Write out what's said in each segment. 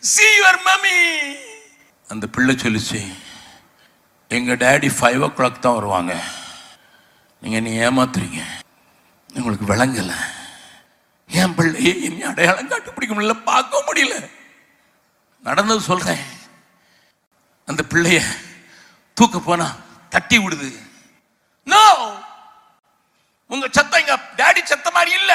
see your mummy அந்த பிள்ளை சொல்லிச்சு எங்க டேடி ஃபைவ் ஓ கிளாக் தான் வருவாங்க நீங்க நீ ஏமாத்துறீங்க உங்களுக்கு விளங்கல என் பிள்ளையை இனி அடையாளம் கண்டுபிடிக்க முடியல பார்க்க முடியல நடந்தது சொல்றேன் அந்த பிள்ளைய தூக்க போனா தட்டி விடுது நோ உங்க சத்தம் எங்க டாடி சத்த மாதிரி இல்ல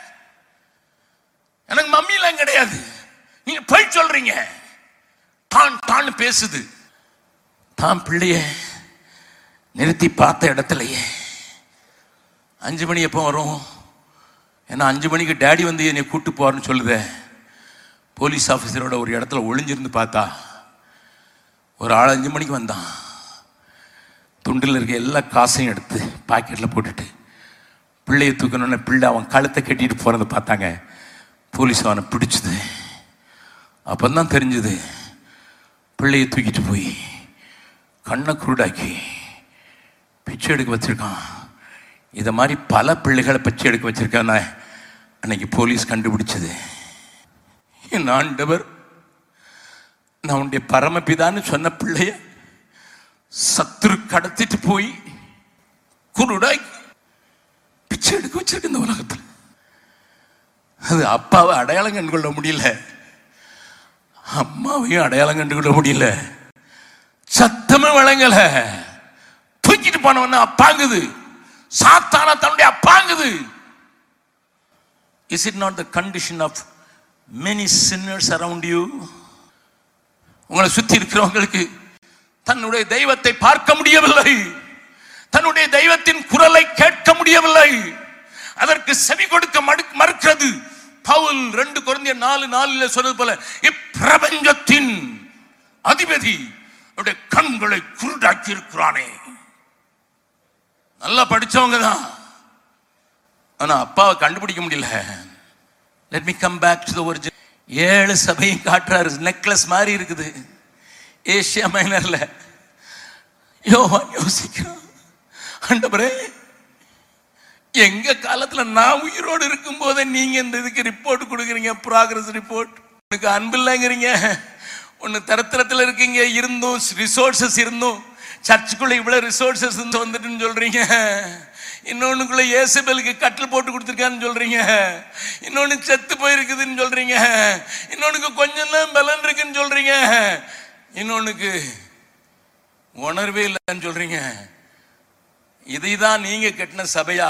எனக்கு மம்மி எல்லாம் கிடையாது நீங்க போய் சொல்றீங்க தான் தான் பேசுது தான் பிள்ளைய நிறுத்தி பார்த்த இடத்துலயே அஞ்சு மணி எப்போ வரும் ஏன்னா அஞ்சு மணிக்கு டேடி வந்து என்னை கூட்டு போறேன்னு சொல்லுதே போலீஸ் ஆஃபீஸரோட ஒரு இடத்துல ஒளிஞ்சிருந்து பார்த்தா ஒரு ஆள் அஞ்சு மணிக்கு வந்தான் துண்டில் இருக்க எல்லா காசையும் எடுத்து பாக்கெட்டில் போட்டுட்டு பிள்ளையை தூக்கணுன்னு பிள்ளை அவன் கழுத்தை கட்டிட்டு போகிறத பார்த்தாங்க போலீஸ் அவனை பிடிச்சது அப்போ தான் தெரிஞ்சது பிள்ளையை தூக்கிட்டு போய் கண்ணை குருடாக்கி பிச்சை எடுக்க வச்சிருக்கான் இதை மாதிரி பல பிள்ளைகளை பிச்சை எடுக்க வச்சிருக்கான் அன்னைக்கு போலீஸ் கண்டுபிடிச்சது என் ஆண்டவர் நான் உன்னுடைய பரமபிதான்னு சொன்ன பிள்ளைய சத்துரு கடத்திட்டு போய் குருடாய் பிச்சை எடுக்க வச்சிருக்கு இந்த உலகத்தில் அது அப்பாவை அடையாளம் கண்டு கொள்ள முடியல அம்மாவையும் அடையாளம் கண்டு கொள்ள முடியல சத்தமே வழங்கல தூக்கிட்டு போனவன அப்பாங்குது சாத்தான தன்னுடைய அப்பாங்குது is it not the condition of many sinners around you உங்களை சுத்தி இருக்கிறவங்களுக்கு தன்னுடைய தெய்வத்தை பார்க்க முடியவில்லை தன்னுடைய தெய்வத்தின் குரலை கேட்க முடியவில்லை அதற்கு செவி கொடுக்க மடு- மறுக்கிறது பவுல் ரெண்டு குழந்தைய நாலு நாலுல சொன்னது போல இப்பிரபஞ்சத்தின் அதிபதி அவருடைய கண்களை குருடாக்கி இருக்கிறானே நல்லா படிச்சவங்க தான் ஆனா அப்பாவை கண்டுபிடிக்க முடியல let me come back to the original ஏழு சபையும் காட்டுறாரு நெக்லஸ் மாதிரி இருக்குது ஏசியா மைனர்ல யோவான் யோசிக்கிறான் ஆண்டவரே எங்க காலத்துல நான் உயிரோடு இருக்கும் போதே நீங்க இந்த இதுக்கு ரிப்போர்ட் கொடுக்குறீங்க ப்ராக்ரஸ் ரிப்போர்ட் உனக்கு அன்பில்லைங்கிறீங்க ஒன்னு தரத்திரத்துல இருக்கீங்க இருந்தும் ரிசோர்சஸ் இருந்தும் சர்ச்சுக்குள்ள இவ்வளவு ரிசோர்சஸ் வந்துட்டுன்னு சொல்றீங்க இன்னொன்னுக்குள்ள ஏசபெலுக்கு கட்டில் போட்டு கொடுத்துருக்கான்னு சொல்றீங்க இன்னொன்னு செத்து போயிருக்குதுன்னு சொல்றீங்க இன்னொன்னுக்கு கொஞ்சம் தான் பலன் இருக்குன்னு சொல்றீங்க இன்னொன்னுக்கு உணர்வே இல்லைன்னு சொல்றீங்க இதைதான் நீங்க கட்டின சபையா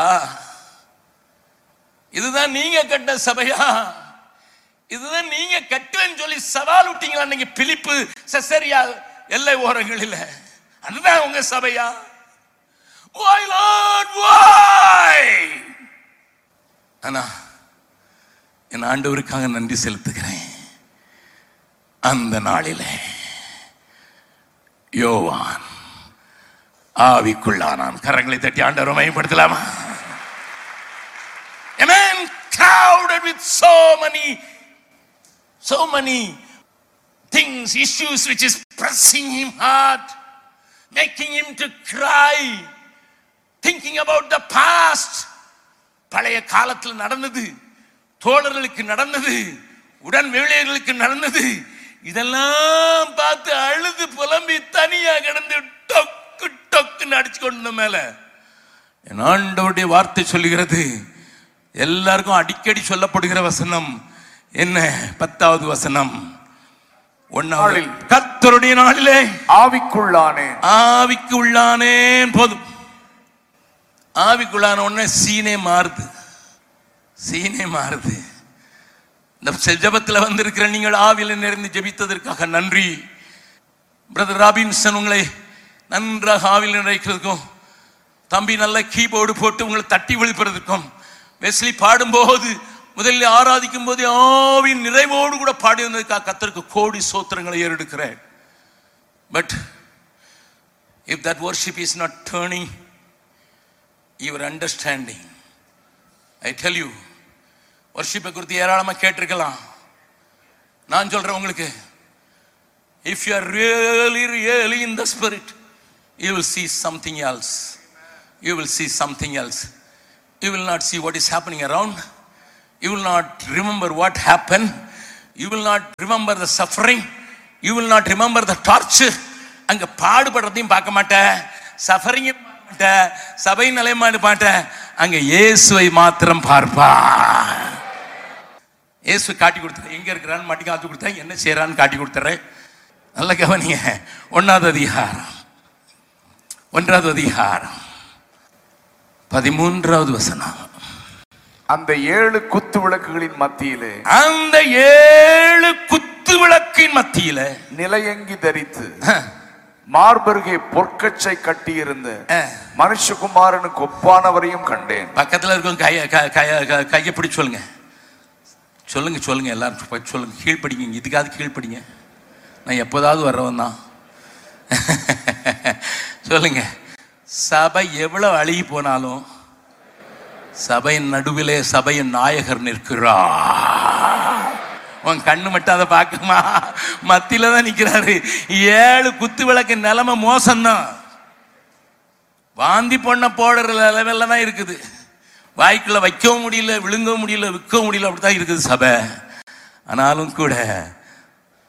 இதுதான் நீங்க கட்டின சபையா இதுதான் நீங்க கட்டுவேன்னு சொல்லி சவால் விட்டீங்களா அன்னைக்கு பிலிப்பு செசரியா எல்லை ஓரங்களில் அதுதான் உங்க சபையா Why, Lord? Why? ஆனா என் ஆண்டவருக்காக நன்றி செலுத்துகிறேன் அந்த நாளிலே யோவான் ஆவிக்குள்ளானான் கரங்களை தட்டி ஆண்டவரை மயப்படுத்தலாமா A man crowded with so many, so many things, issues which is pressing him hard, making him to cry, thinking about the past. பழைய காலத்தில் நடந்தது தோழர்களுக்கு நடந்தது உடன் வேளையர்களுக்கு நடந்தது இதெல்லாம் பார்த்து அழுது புலம்பி தனியா கிடந்து டொக்கு டொக்குன்னு அடிச்சு கொண்டு மேல என் ஆண்டவருடைய வார்த்தை சொல்லுகிறது எல்லாருக்கும் அடிக்கடி சொல்லப்படுகிற வசனம் என்ன பத்தாவது வசனம் ஒன்னாவது கத்தருடைய நாளிலே ஆவிக்குள்ளானேன் ஆவிக்கு உள்ளானேன் போதும் ஆவிக்குள்ளான உடனே சீனே மாறுது சீனே மாறுது இந்த செ- ஜெபத்துல வந்திருக்கிற நீங்கள் ஆவியில நிறைந்து ஜெபித்ததற்காக நன்றி பிரதர் ராபின்சன் உங்களை நன்றாக ஆவியில் நிறைக்கிறதுக்கும் தம்பி நல்ல கீபோர்டு போட்டு உங்களை தட்டி விழிப்பதற்கும் வெஸ்லி பாடும்போது முதலில் ஆராதிக்கும் போது ஆவின் நிறைவோடு கூட பாடி வந்ததுக்காக கத்தருக்கு கோடி சோத்திரங்களை ஏறெடுக்கிறேன் but if that worship is not turning your understanding i tell you worship குறித்து ஏராளமா கேட்டிருக்கலாம் நான் சொல்றேன் உங்களுக்கு if you are really really in the spirit you will see something else you will see something else you will not see what is happening around you will not remember what happened you will not remember the suffering you will not remember the torture அங்க பாடுபடுறதையும் பார்க்க மாட்டேன் சஃபரிங்கும் பார்க்க மாட்டேன் சபை நிலைமாடு மாட்டேன் அங்க இயேசுவை மாத்திரம் பார்ப்பா இயேசு காட்டி கொடுத்துறேன் எங்க இருக்கிறான்னு மட்டும் காட்டி கொடுத்தேன் என்ன செய்யறான்னு காட்டி கொடுத்துறேன் நல்ல கவனிங்க ஒன்னாவது அதிகாரம் ஒன்றாவது அதிகாரம் பதிமூன்றாவது வசனம் அந்த ஏழு குத்து விளக்குகளின் மத்தியிலே அந்த ஏழு குத்து விளக்கின் மத்தியில நிலையங்கி தரித்து மார்பருகே பொற்கச்சை கட்டியிருந்த அஹ், மனுஷகுமாரனுக்கு ஒப்பானவரையும் கண்டேன் பக்கத்துல இருக்கும் கைய க- கைய க- கையை பிடிச்சு சொல்லுங்க சொல்லுங்க சொல்லுங்க எல்லாரும் போய் சொல்லுங்க கீழ்ப்படிங்க இதுக்காவது கீழ்ப்படிங்க நான் எப்போதாவது வர்றவன் தான் சொல்லுங்க சபை எவ்வளவு அழுகி போனாலும் சபையின் நடுவிலே சபையின் நாயகர் நிற்கிறார் உன் கண்ணு மட்டும் அதை பார்க்குமா மத்தியில தான் நிக்கிறாரு ஏழு குத்து விளக்கு நிலைமை மோசம்தான் வாந்தி பொண்ண போடுற லெவலில் தான் இருக்குது வாய்க்குள்ள வைக்கவும் முடியல விழுங்கவும் முடியல விற்கவும் முடியல அப்படித்தான் இருக்குது சபை ஆனாலும் கூட